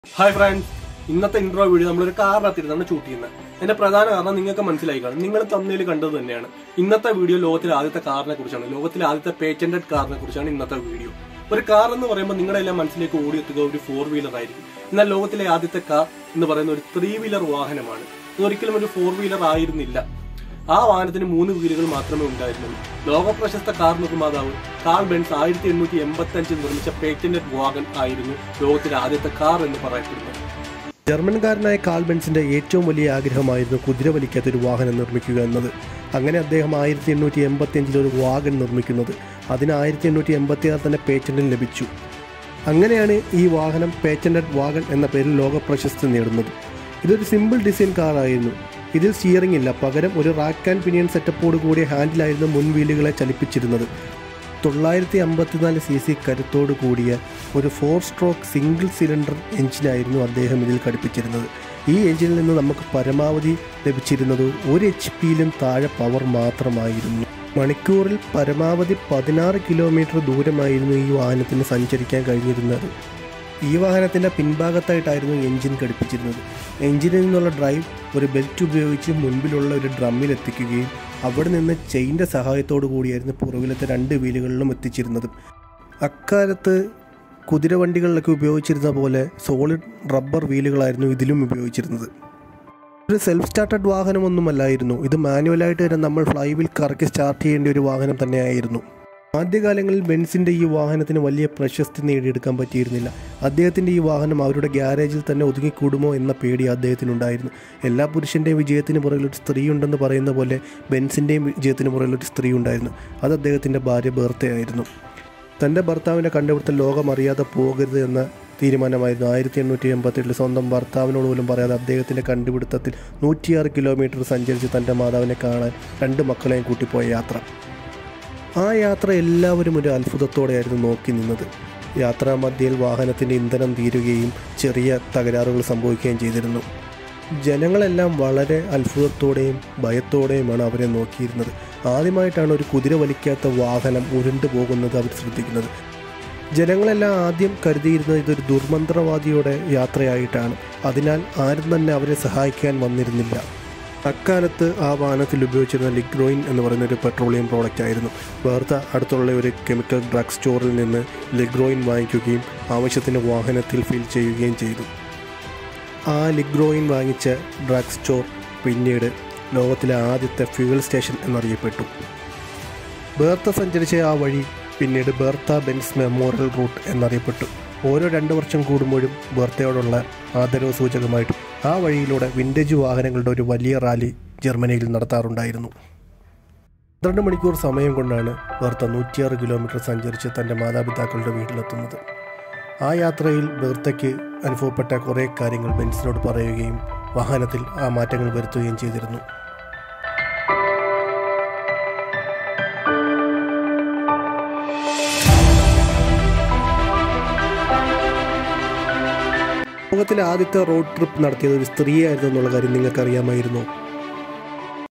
hi friends ഇന്നത്തെ intro video നമ്മളൊരു കാറിനകത്തിരുന്നാണ് ഷൂട്ട് ചെയ്യുന്നത് അതിന്റെ പ്രധാന കാരണം നിങ്ങൾക്ക് മനസ്സിലായി കാണും നിങ്ങൾ തമ്മിൽ കണ്ടത് തന്നെയാണ് ഇന്നത്തെ വീഡിയോ ലോകത്തിലെ ആദ്യത്തെ കാറിനെ കുറിച്ചാണ് ലോകത്തിലെ ആദ്യത്തെ പേറ്റന്റഡ് കാറിനെ കുറിച്ചാണ് ഇന്നത്തെ വീഡിയോ ഒരു കാർ എന്ന് പറയുമ്പോൾ നിങ്ങളുടെ എല്ലാം മനസ്സിലേക്ക് ഓടിയെത്തുക ഒരു ഫോർ വീലർ ആയിരിക്കും എന്നാൽ ലോകത്തിലെ ആദ്യത്തെ കാർ എന്ന് പറയുന്ന ഒരു ത്രീ വീലർ വാഹനമാണ് ഇതൊരിക്കലും ഒരു ഫോർ വീലർ ആയിരുന്നില്ല ആ വാഹനത്തിന് മൂന്ന് വീലുകൾ മാത്രമേ ഉണ്ടായിരുന്നുള്ളൂ ലോക പ്രശസ്ത കാർ നിർമ്മാതാവ് കാർ ബെൻസ് ആയിരത്തി എണ്ണൂറ്റി എൺപത്തി അഞ്ചിൽ നിർമ്മിച്ച പേറ്റന്റഡ് വാഗൺ ആയിരുന്നു ലോകത്തിലെ ആദ്യത്തെ കാർ എന്ന് പറയപ്പെടുന്നത് ജർമ്മൻകാരനായ കാൾ ബെൻസിന്റെ ഏറ്റവും വലിയ ആഗ്രഹമായിരുന്നു കുതിര വലിക്കാത്ത ഒരു വാഹനം നിർമ്മിക്കുക എന്നത് അങ്ങനെ അദ്ദേഹം ആയിരത്തി എണ്ണൂറ്റി എൺപത്തി അഞ്ചിൽ ഒരു വാഗൺ നിർമ്മിക്കുന്നത് അതിന് ആയിരത്തി എണ്ണൂറ്റി എൺപത്തി ആറ് തന്നെ പേറ്റന്റും ലഭിച്ചു അങ്ങനെയാണ് ഈ വാഹനം പേറ്റന്റഡ് വാഗൺ എന്ന പേരിൽ ലോക പ്രശസ്തി നേടുന്നത് ഇതൊരു സിമ്പിൾ ഡിസൈൻ കാറായിരുന്നു ഇതിൽ സ്റ്റിയറിംഗ് ഇല്ല പകരം ഒരു റാക്ക് ആൻഡ് പിനിയൻ സെറ്റപ്പോട് കൂടിയ ഹാൻഡിലായിരുന്നു മുൻവീലുകളെ ചലിപ്പിച്ചിരുന്നത് തൊള്ളായിരത്തി അമ്പത്തിനാല് സി സി കരുത്തോട് കൂടിയ ഒരു ഫോർ സ്ട്രോക്ക് സിംഗിൾ സിലിണ്ടർ എഞ്ചിനായിരുന്നു അദ്ദേഹം ഇതിൽ ഘടിപ്പിച്ചിരുന്നത് ഈ എഞ്ചിനിൽ നിന്ന് നമുക്ക് പരമാവധി ലഭിച്ചിരുന്നത് ഒരു എച്ച് പിയിലും താഴെ പവർ മാത്രമായിരുന്നു മണിക്കൂറിൽ പരമാവധി പതിനാറ് കിലോമീറ്റർ ദൂരമായിരുന്നു ഈ വാഹനത്തിന് സഞ്ചരിക്കാൻ കഴിഞ്ഞിരുന്നത് ഈ വാഹനത്തിൻ്റെ പിൻഭാഗത്തായിട്ടായിരുന്നു എഞ്ചിൻ ഘടിപ്പിച്ചിരുന്നത് എഞ്ചിനിൽ നിന്നുള്ള ഡ്രൈവ് ഒരു ബെൽറ്റ് ഉപയോഗിച്ച് മുൻപിലുള്ള ഒരു ഡ്രമ്മിൽ എത്തിക്കുകയും അവിടെ നിന്ന് ചെയിൻ്റെ സഹായത്തോടു കൂടിയായിരുന്നു പുറകിലത്തെ രണ്ട് വീലുകളിലും എത്തിച്ചിരുന്നത് അക്കാലത്ത് കുതിരവണ്ടികളിലൊക്കെ ഉപയോഗിച്ചിരുന്ന പോലെ സോളിഡ് റബ്ബർ വീലുകളായിരുന്നു ഇതിലും ഉപയോഗിച്ചിരുന്നത് ഒരു സെൽഫ് സ്റ്റാർട്ടഡ് വാഹനമൊന്നുമല്ലായിരുന്നു ഇത് മാനുവലായിട്ട് തന്നെ നമ്മൾ ഫ്ലൈ വീൽ കറക്കി സ്റ്റാർട്ട് ചെയ്യേണ്ട ഒരു വാഹനം തന്നെയായിരുന്നു ആദ്യകാലങ്ങളിൽ ബെൻസിൻ്റെ ഈ വാഹനത്തിന് വലിയ പ്രശസ്തി നേടിയെടുക്കാൻ പറ്റിയിരുന്നില്ല അദ്ദേഹത്തിൻ്റെ ഈ വാഹനം അവരുടെ ഗ്യാരേജിൽ തന്നെ ഒതുങ്ങിക്കൂടുമോ എന്ന പേടി അദ്ദേഹത്തിനുണ്ടായിരുന്നു എല്ലാ പുരുഷൻ്റെയും വിജയത്തിന് പുറകിൽ ഒരു സ്ത്രീ ഉണ്ടെന്ന് പറയുന്ന പോലെ ബെൻസിൻ്റെയും വിജയത്തിന് പുറകിൽ ഒരു സ്ത്രീ ഉണ്ടായിരുന്നു അത് അദ്ദേഹത്തിൻ്റെ ഭാര്യ ബേർത്തെ ആയിരുന്നു തൻ്റെ ഭർത്താവിൻ്റെ കണ്ടുപിടുത്തം ലോകം അറിയാതെ പോകരുത് എന്ന തീരുമാനമായിരുന്നു ആയിരത്തി എണ്ണൂറ്റി എൺപത്തെട്ടിൽ സ്വന്തം ഭർത്താവിനോട് പോലും പറയാതെ അദ്ദേഹത്തിൻ്റെ കണ്ടുപിടുത്തത്തിൽ നൂറ്റിയാറ് കിലോമീറ്റർ സഞ്ചരിച്ച് തൻ്റെ മാതാവിനെ കാണാൻ രണ്ട് മക്കളെയും കൂട്ടിപ്പോയ യാത്ര ആ യാത്ര എല്ലാവരും ഒരു അത്ഭുതത്തോടെയായിരുന്നു നോക്കി നിന്നത് യാത്രാമധ്യയിൽ വാഹനത്തിൻ്റെ ഇന്ധനം തീരുകയും ചെറിയ തകരാറുകൾ സംഭവിക്കുകയും ചെയ്തിരുന്നു ജനങ്ങളെല്ലാം വളരെ അത്ഭുതത്തോടെയും ഭയത്തോടെയുമാണ് അവരെ നോക്കിയിരുന്നത് ആദ്യമായിട്ടാണ് ഒരു കുതിര വലിക്കാത്ത വാഹനം ഉരുണ്ടു പോകുന്നത് അവർ ശ്രദ്ധിക്കുന്നത് ജനങ്ങളെല്ലാം ആദ്യം കരുതിയിരുന്നത് ഇതൊരു ദുർമന്ത്രവാദിയുടെ യാത്രയായിട്ടാണ് അതിനാൽ ആരും തന്നെ അവരെ സഹായിക്കാൻ വന്നിരുന്നില്ല അക്കാലത്ത് ആ വാഹനത്തിൽ ഉപയോഗിച്ചിരുന്ന ലിഗ്രോയിൻ എന്ന് പറയുന്ന ഒരു പെട്രോളിയം പ്രോഡക്റ്റ് ആയിരുന്നു വേർത്ത അടുത്തുള്ള ഒരു കെമിക്കൽ ഡ്രഗ് സ്റ്റോറിൽ നിന്ന് ലിഗ്രോയിൻ വാങ്ങിക്കുകയും ആവശ്യത്തിന് വാഹനത്തിൽ ഫിൽ ചെയ്യുകയും ചെയ്തു ആ ലിഗ്രോയിൻ വാങ്ങിച്ച ഡ്രഗ് സ്റ്റോർ പിന്നീട് ലോകത്തിലെ ആദ്യത്തെ ഫ്യൂവൽ സ്റ്റേഷൻ എന്നറിയപ്പെട്ടു ബേർത്ത സഞ്ചരിച്ച ആ വഴി പിന്നീട് ബേർത്ത ബെൻസ് മെമ്മോറിയൽ റൂട്ട് എന്നറിയപ്പെട്ടു ഓരോ രണ്ട് വർഷം കൂടുമ്പോഴും ബേർത്തയോടുള്ള ആദരവ് സൂചകമായിട്ട് ആ വഴിയിലൂടെ വിൻറ്റേജ് വാഹനങ്ങളുടെ ഒരു വലിയ റാലി ജർമ്മനിയിൽ നടത്താറുണ്ടായിരുന്നു പന്ത്രണ്ട് മണിക്കൂർ സമയം കൊണ്ടാണ് ബേർത്ത നൂറ്റിയാറ് കിലോമീറ്റർ സഞ്ചരിച്ച് തൻ്റെ മാതാപിതാക്കളുടെ വീട്ടിലെത്തുന്നത് ആ യാത്രയിൽ ബേർത്തയ്ക്ക് അനുഭവപ്പെട്ട കുറേ കാര്യങ്ങൾ ബെൻസിനോട് പറയുകയും വാഹനത്തിൽ ആ മാറ്റങ്ങൾ വരുത്തുകയും ചെയ്തിരുന്നു ലോകത്തിലെ ആദ്യത്തെ റോഡ് ട്രിപ്പ് നടത്തിയത് ഒരു സ്ത്രീയായിരുന്നു എന്നുള്ള കാര്യം നിങ്ങൾക്കറിയാമായിരുന്നോ